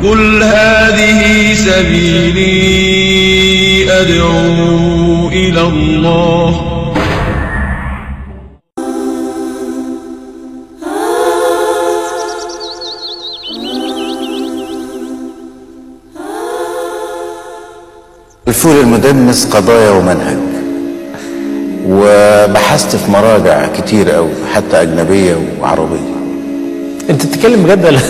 قل هذه سبيلي أدعو إلى الله الفول المدمس قضايا ومنهج وبحثت في مراجع كتير قوي حتى أجنبية وعربية انت بتتكلم بجد ولا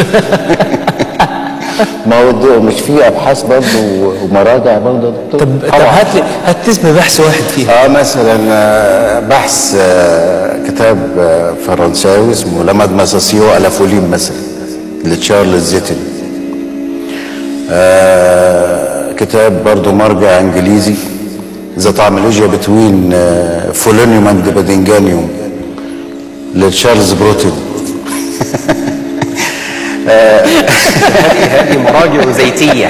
موضوع مش فيه أبحاث برضه ومراجع برضه يا دكتور طب طب طبعاً. هات لي هات اسم بحث واحد فيها اه مثلا آه، بحث آه، كتاب آه، فرنساوي اسمه لا مادماساسيو على فولين مثلا لتشارلز زيتن آه كتاب برضو مرجع انجليزي ذا تعملوجيا بتوين آه فولونيوم اند بادنجانيوم لتشارلز بروتن هذه مراجع زيتية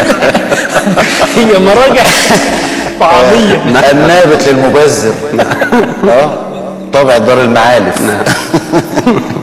هي مراجع طعاميه النابت للمبذر اه طبع دار المعالف